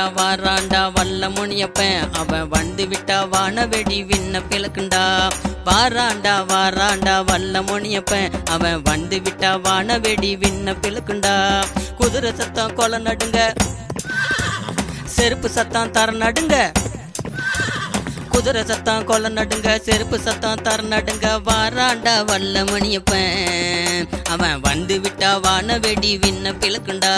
வாராண்டா வல்ல முனியப்பன் அவன் வந்து விட்டா வானவெடி விண்ண பிளக்குண்டா வாராண்டா வாராண்டா வல்ல முனியப்பன் அவன் வந்து விட்டா வானவெடி விண்ண பிளக்குண்டா குதிரை சத்தம் கொலை நடுங்க செருப்பு சத்தம் தர நடுங்க குதிரை சத்தம் கொலை நடுங்க செருப்பு சத்தம் தர நடுங்க வாராண்டா வல்ல மணியப்பன் அவன் வந்து விட்டா வான வெடி விண்ண பிளக்குண்டா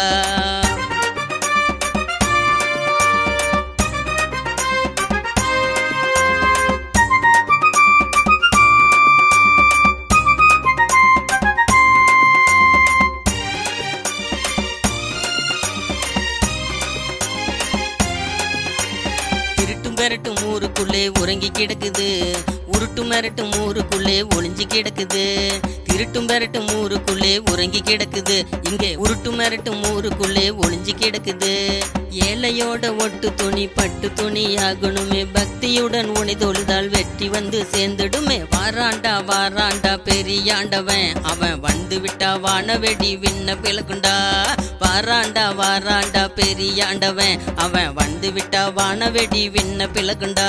திருட்டும் பெரட்டும் ஊருக்குள்ளே உறங்கி கிடக்குது உருட்டும் மிரட்டும் ஊருக்குள்ளே ஒளிஞ்சு கிடக்குது திருட்டும் பெரட்டும் ஊருக்குள்ளே உறங்கி கிடக்குது இங்கே உருட்டும் மிரட்டும் ஊருக்குள்ளே ஒளிஞ்சு கிடக்குது ஏழையோட ஒட்டு துணி பட்டு துணி ஆகணுமே பக்தியுடன் உனி தொழுதால் வெற்றி வந்து சேர்ந்துடுமே வாராண்டா வாராண்டா பெரியாண்டவன் அவன் வந்து விட்டா வானவெடி விண்ண பிளக்குண்டா வாராண்டா வாராண்டா பெரியாண்டவன் அவன் வந்து விட்டா வானவெடி விண்ண பிளக்குண்டா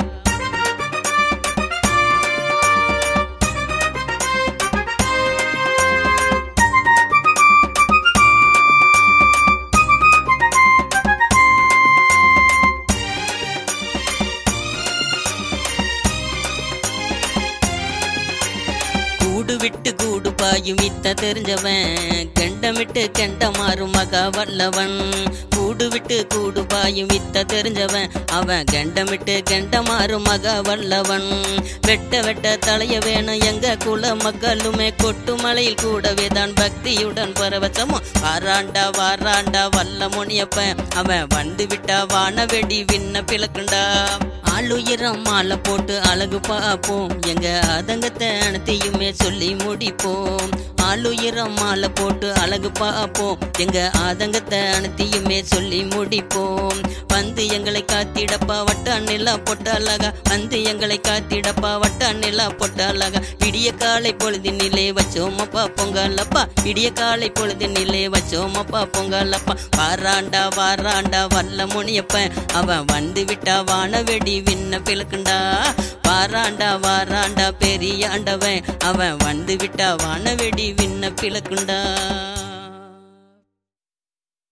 கூடு விட்டு கூடு பாயும் வித்த தெரிஞ்சவன் கண்டமிட்டு கெண்ட மாறும் மகா வல்லவன் கூடு விட்டு கூடு பாயும் வித்த தெரிஞ்சவன் அவன் கண்டமிட்டு கெண்ட மாறும் மகா வல்லவன் வெட்ட வெட்ட தலைய வேணும் எங்க குல மக்களுமே கொட்டு மலையில் கூடவே தான் பக்தியுடன் பரவசமும் வாராண்டா வாராண்டா வல்ல முனியப்பன் அவன் வந்து விட்டா வானவெடி விண்ண பிளக்குண்டா ஆளுயரம் மாலை போட்டு அழகு பார்ப்போம் எங்க அதங்கத்தை அனைத்தையுமே சொல்லி முடிப்போம் ஆளுயரம் மாலை போட்டு அழகு பார்ப்போம் எங்க ஆதங்கத்தை அனைத்தையுமே சொல்லி முடிப்போம் வந்து எங்களை காத்திடப்பா வட்ட நிலா பொட்ட அழகா வந்து எங்களை காத்திடப்பா வட்ட நிலா பொட்ட அழகா விடிய காலை பொழுதினிலே வச்சோமப்பா பொங்கலப்பா விடிய காலை பொழுதினிலே வச்சோமப்பா பொங்கலப்பா வாராண்டா வாராண்டா வல்ல முனியப்பன் அவன் வந்து விட்டா வானவெடி விண்ண பிளக்குண்டா வாராண்டா வாராண்டா பெரியாண்டவன் அவன் வந்து விட்டா வானவெடி விண்ண பிளக்குண்டா